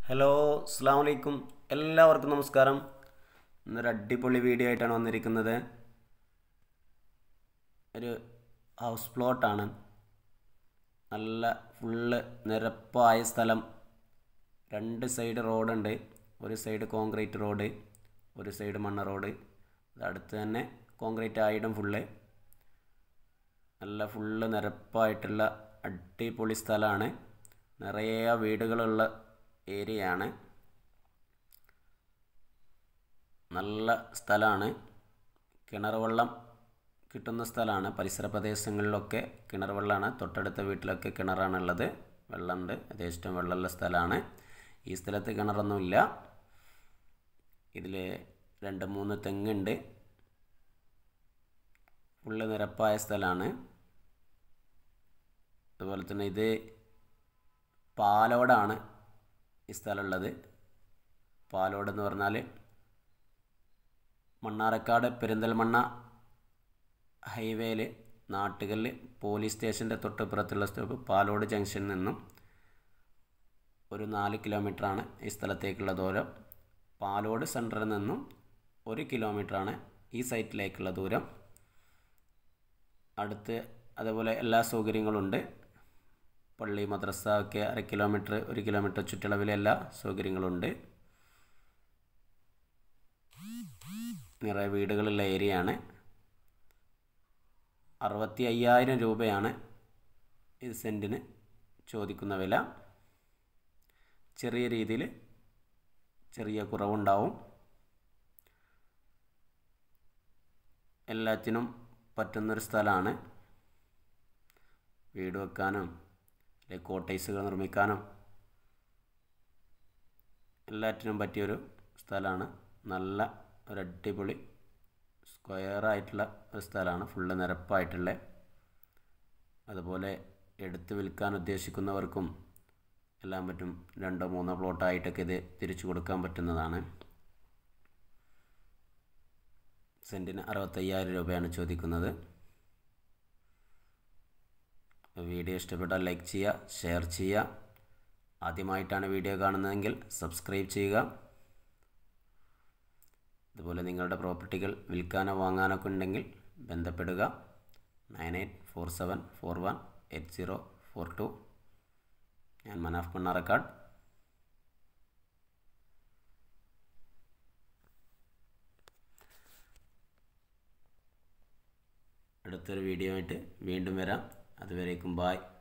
hello അസ്സാം വലൈക്കും എല്ലാവർക്കും നമസ്കാരം ഇന്നൊരു അടിപൊളി വീഡിയോ ആയിട്ടാണ് വന്നിരിക്കുന്നത് ഒരു ഹൗസ് പ്ലോട്ടാണ് നല്ല ഫുള്ള് നിരപ്പായ സ്ഥലം രണ്ട് സൈഡ് റോഡുണ്ട് ഒരു സൈഡ് കോൺക്രീറ്റ് റോഡ് ഒരു സൈഡ് മണ്ണ് റോഡ് അത് അടുത്ത് തന്നെ കോൺക്രീറ്റ് ആയിടും ഫുള്ള് നല്ല ഫുള്ള് നിരപ്പായിട്ടുള്ള അടിപൊളി സ്ഥലമാണ് നിറയെ വീടുകളുള്ള ഏരിയയാണ് നല്ല സ്ഥലമാണ് കിണർ വെള്ളം കിട്ടുന്ന സ്ഥലമാണ് പരിസര പ്രദേശങ്ങളിലൊക്കെ കിണർ വെള്ളമാണ് തൊട്ടടുത്ത വീട്ടിലൊക്കെ കിണറാണുള്ളത് വെള്ളമുണ്ട് യഥേഷ്ടം വെള്ളമുള്ള സ്ഥലമാണ് ഈ സ്ഥലത്ത് കിണറൊന്നുമില്ല ഇതിൽ രണ്ട് മൂന്ന് തെങ്ങുണ്ട് ഫുള്ള് നിരപ്പായ സ്ഥലമാണ് അതുപോലെ തന്നെ ഇത് പാലോടാണ് ഈ സ്ഥലമുള്ളത് പാലോട് എന്ന് പറഞ്ഞാൽ മണ്ണാറക്കാട് പെരിന്തൽമണ്ണ ഹൈവേയിൽ നാട്ടുകല്ല് പോലീസ് സ്റ്റേഷൻ്റെ തൊട്ടിപ്പുറത്തുള്ള സ്റ്റോപ്പ് പാലോട് ജംഗ്ഷനിൽ നിന്നും ഒരു നാല് കിലോമീറ്ററാണ് ഈ സ്ഥലത്തേക്കുള്ള ദൂരം പാലോട് സെൻറ്ററിൽ നിന്നും ഒരു കിലോമീറ്ററാണ് ഈ സൈറ്റിലേക്കുള്ള ദൂരം അടുത്ത് അതേപോലെ എല്ലാ സൗകര്യങ്ങളുണ്ട് പള്ളി മദ്രസ ഒക്കെ അര കിലോമീറ്റർ ഒരു കിലോമീറ്റർ ചുറ്റളവിലെ എല്ലാ സൗകര്യങ്ങളുണ്ട് നിറയെ വീടുകളുള്ള ഏരിയയാണ് അറുപത്തി അയ്യായിരം രൂപയാണ് ഇത് സെൻറ്റിന് ചോദിക്കുന്ന വില ചെറിയ രീതിയിൽ ചെറിയ കുറവുണ്ടാവും എല്ലാത്തിനും പറ്റുന്നൊരു സ്ഥലമാണ് വീട് വെക്കാനും അല്ലെങ്കിൽ കോട്ടേഴ്സുകൾ നിർമ്മിക്കാനും എല്ലാറ്റിനും പറ്റിയൊരു സ്ഥലമാണ് നല്ല ഒരു അടിപൊളി സ്ക്വയറായിട്ടുള്ള ഒരു സ്ഥലമാണ് ഫുള്ള് നിരപ്പായിട്ടുള്ള അതുപോലെ എടുത്ത് വിൽക്കാൻ ഉദ്ദേശിക്കുന്നവർക്കും എല്ലാം പറ്റും രണ്ടോ മൂന്നോ പ്ലോട്ടായിട്ടൊക്കെ ഇത് തിരിച്ചു കൊടുക്കാൻ പറ്റുന്നതാണ് സെൻറ്റിന് അറുപത്തയ്യായിരം രൂപയാണ് ചോദിക്കുന്നത് വീഡിയോ ഇഷ്ടപ്പെട്ടാൽ ലൈക്ക് ചെയ്യുക ഷെയർ ചെയ്യുക ആദ്യമായിട്ടാണ് വീഡിയോ കാണുന്നതെങ്കിൽ സബ്സ്ക്രൈബ് ചെയ്യുക അതുപോലെ നിങ്ങളുടെ പ്രോപ്പർട്ടികൾ വിൽക്കാനോ വാങ്ങാനോ ഒക്കെ ഉണ്ടെങ്കിൽ ബന്ധപ്പെടുക nine eight four seven four one eight zero four two ഞാൻ മനാഫ് മണ്ണാറക്കാട് അടുത്തൊരു വീഡിയോ ആയിട്ട് വീണ്ടും വരാം അതുവരേക്കും ബായ്